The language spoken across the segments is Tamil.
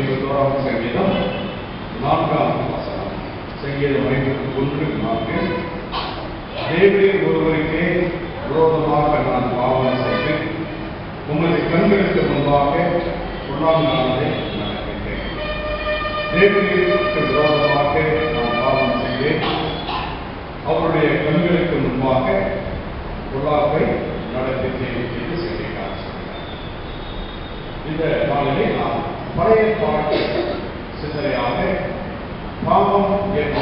ஐம்பத்தோராம் சங்கீதம் நான்காம் வசனம் சங்கீதம் ஐம்பத்தி ஒன்று நான்கு தேவரீர் ஒருவருக்கே விரோதமாக நான் பாவம் செய்து உமது கண்களுக்கு முன்பாக பொல்லாங்கானதை நடக்கின்றேன் தேவரீருக்கு விரோதமாக நான் பாவம் செய்தேன் அவருடைய கண்களுக்கு முன்பாக பொல்லாப்பை நடத்திட்டேன் என்று செய்திருக்கார் இந்த நாளிலே நாம் பழைய பாட்டு சிந்தனையாக பாவம் என்ற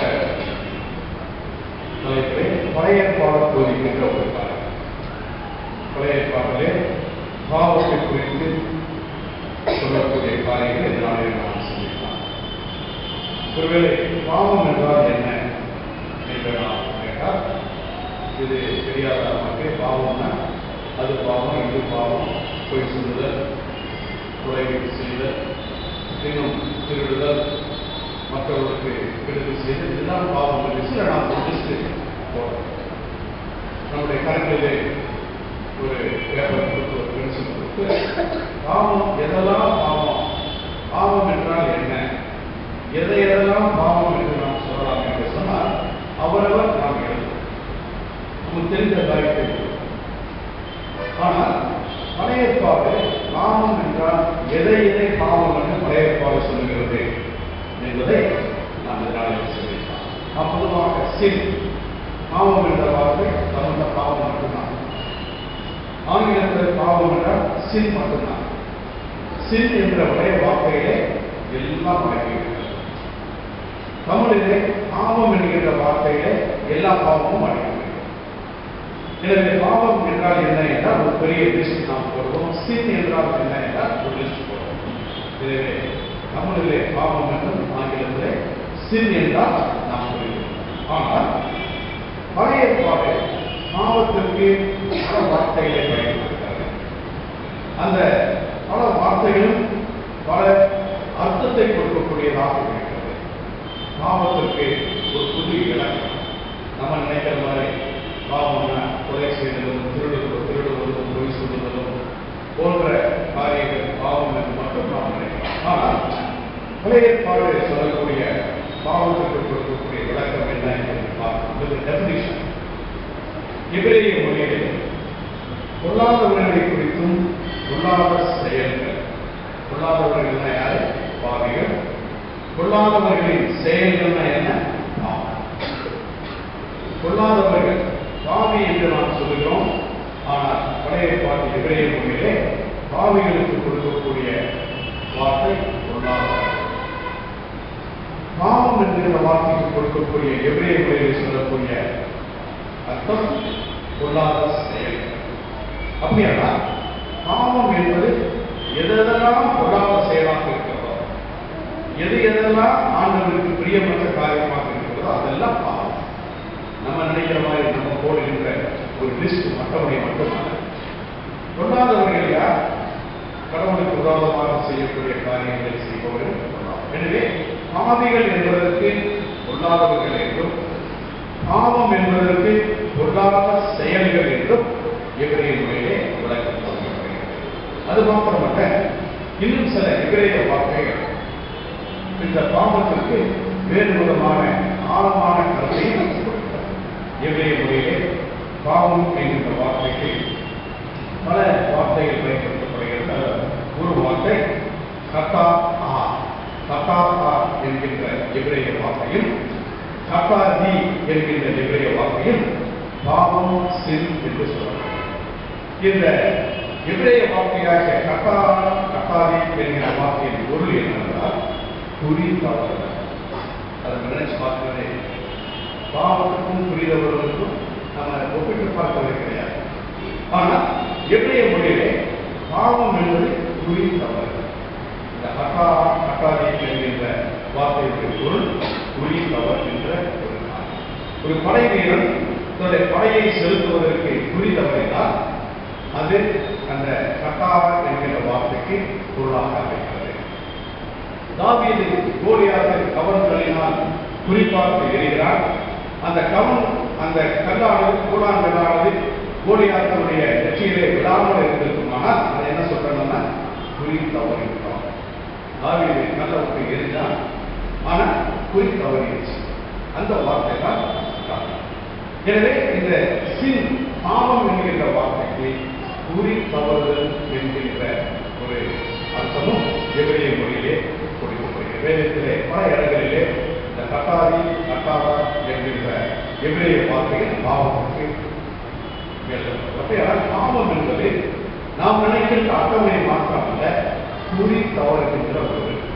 தலைப்பிலே பழைய பாட போதிக்கின்ற ஒரு காலம் பழைய பாட்டிலே பாவத்தை குறித்து சொல்லக்கூடிய காரியங்கள் இந்த நாளில் நாம் சிந்திக்கலாம் ஒருவேளை பாவம் என்றால் என்ன என்று நாம் கேட்டால் இது தெரியாத நமக்கு பாவம்னா அது பாவம் இது பாவம் பொய் சொல்லுதல் கொலை செய்தல் இன்னும் திருடுதல் மற்றவர்களுக்கு கெடுதல் செய்தல் இதுதான் பாவம் என்று சில நாம் லிஸ்ட் போடுறோம் நம்முடைய கணக்கிலே ஒரு பேப்பர் கொடுத்து ஒரு பென்சில் கொடுத்து பாவம் எதெல்லாம் பாவம் பாவம் என்றால் என்ன எதை எதெல்லாம் பாவம் என்று நாம் சொல்லலாம் என்று சொன்னால் அவரவர் நாம் எழுதுவோம் நமக்கு தெரிந்த காரியத்தை எழுதுவோம். ஆனால் பழைய ஏற்பாடு பாவம் என்றால் எதை எதை பாவம் என்று பழைய ஏற்பாடு சொல்லுகிறது என்பதை நாம் இதனால் சிந்திக்கலாம் நாம் பொதுவாக சின் பாவம் என்ற வார்த்தை தமிழ்ல பாவம் மட்டும்தான் ஆங்கிலத்தில் பாவம் என்றால் சின் மட்டும்தான் சின் என்ற ஒரே வார்த்தையிலே எல்லாம் அடங்கியிருக்கிறது தமிழிலே பாவம் என்கின்ற வார்த்தையிலே எல்லா பாவமும் அடங்கியிருக்கிறது எனவே பாவம் என்றால் என்ன என்றால் ஒரு பெரிய லிஸ்ட் நாம் போடுவோம் சின் என்றால் என்ன என்றால் ஒரு லிஸ்ட் போடுவோம் எனவே தமிழிலே பாவம் என்றும் ஆங்கிலத்திலே சின் என்றால் நாம் புரிகிறோம் ஆனால் பழைய ஏற்பாடு பாவத்திற்கு பல வார்த்தைகளை பயன்படுத்துகிறார்கள் அந்த பல வார்த்தைகளும் பல அர்த்தத்தை கொடுக்கக்கூடியதாக இருக்கிறது பாவத்திற்கு ஒரு புது இலக்கம் நம்ம நினைக்கிற மாதிரி பாவம்னா கொலை செய்தலும் திருடுவதும் திருடுவதும் பொய் சொல்லுவதும் போன்ற காரியங்கள் பாவம் என்று மட்டும் நாம் நினைக்கிறோம் ஆனால் பழைய ஏற்பாடு சொல்லக்கூடிய பாவத்திற்கு கொடுக்கக்கூடிய விளக்கம் என்ன என்று பார்க்கும் டெபினிஷன் எபிரேய மொழியில் பொல்லாதவர்களை குறித்தும் பொல்லாத செயல்கள் பொல்லாதவர்கள் யாரு பாவிகள் பொல்லாதவர்களின் செயல்கள்னா என்ன பாவம். பொல்லாதவர்கள் பாவி என்று நாம் சொல்லுகிறோம் ஆனால் பழைய பாட்டு எபிரேய மொழியிலே பாவிகளுக்கு கொடுக்கக்கூடிய வார்த்தை பொல்லாதவர் பாவம் என்கிற வார்த்தைக்கு கொடுக்கக்கூடிய எபிரேய மொழியில் சொல்லக்கூடிய அர்த்தம் பொல்லாத செயல் அப்படியானா பாவம் என்பது எதெல்லாம் பொல்லாத செயலாக இருக்கிறதோ எது எதெல்லாம் ஆண்டவருக்கு பிரியமற்ற காரியமாக இருக்கிறதோ அதெல்லாம் பாவம் நம்ம நினைக்கிற மாதிரி நம்ம போடுகின்ற ஒரு லிஸ்ட் மற்றவனை மட்டுமல்ல பொல்லாதவர்கள் யார் கடவுளுக்கு விரோதமாக செய்யக்கூடிய காரியங்களை செய்பவர்கள் பொல்லாதவர். எனவே பாவிகள் என்பதற்கு பொல்லாதவர்கள் என்றும் பாவம் என்பதற்கு பொல்லாத செயல்கள் என்றும் எபிரேய முறையிலே விளக்கம் சொல்லப்படுகிறது அது மாத்திரமல்ல இன்னும் சில எபிரேய வார்த்தைகள் இந்த பாவத்திற்கு வேறு விதமான ஆழமான கருத்தையும் கொடுக்கிறது எபிரேய முறையிலே பாவம் என்கின்ற வார்த்தைக்கு பல வார்த்தைகள் பயன்படுத்தப்படுகிறது அதில் ஒரு வார்த்தை கத்தா ஆ கத்தா ஆ என்கின்ற எபிரேய வார்த்தையும் கத்தாதி என்கின்ற எபிரேய வார்த்தையும் பாவம் சின் என்று சொல்லப்படுகிறது இந்த எபிரேய வார்த்தையாக கத்தா கத்தாதி என்கிற வார்த்தையின் பொருள் என்னவென்றால் குறி தவறுதல் அதை நினைச்சு பார்க்கிறதே பாவத்துக்கும் புரிதவர்களுக்கும் நம்ம ஒப்பிட்டு பார்க்கவே கிடையாது ஆனால் எபிரேய மொழியிலே பாவம் என்பது குறி தவறு இந்த ஹட்டா ஹட்டாதி என்கின்ற வார்த்தையுடைய பொருள் குறி தவறு என்ற ஒரு காரியம். ஒரு படை வீரன் தன்னுடைய படையை செலுத்துவதற்கு குறி தவறினால் அது அந்த கட்டா என்கிற வார்த்தைக்கு பொருளாக அமைகிறது தாவீது கோலியாக கவன்களினால் குறிப்பாக எறிகிறார் அந்த கவன் அந்த கல்லானது கூழான் கல்லானது கோலியாத்தனுடைய நெற்றியிலே விடாமல் இருந்திருக்குமானால் அதை என்ன சொல்றோம்னா குறி தவறிவிட்டோம் தாவீது கல்ல விட்டு எரிஞ்சான் ஆனா குறி தவறிடுச்சு அந்த வார்த்தை தான் கட்டாயம். எனவே இந்த சின் பாவம் என்கின்ற வார்த்தைக்கு குறி தவறுதல் என்கின்ற ஒரு அர்த்தமும் எபிரேய மொழியிலே கொடுக்கப்படுகிறது வேதத்திலே பல இடங்களிலே இந்த கட்டாரி கட்டாரா என்கின்ற எபிரேய வார்த்தைகள் பாவத்துக்கு எழுதப்பட்டது அப்படியானால் பாவம் என்பது நாம் நினைக்கின்ற அட்டவணை மாற்றம் அல்ல குறி தவறுகின்ற ஒரு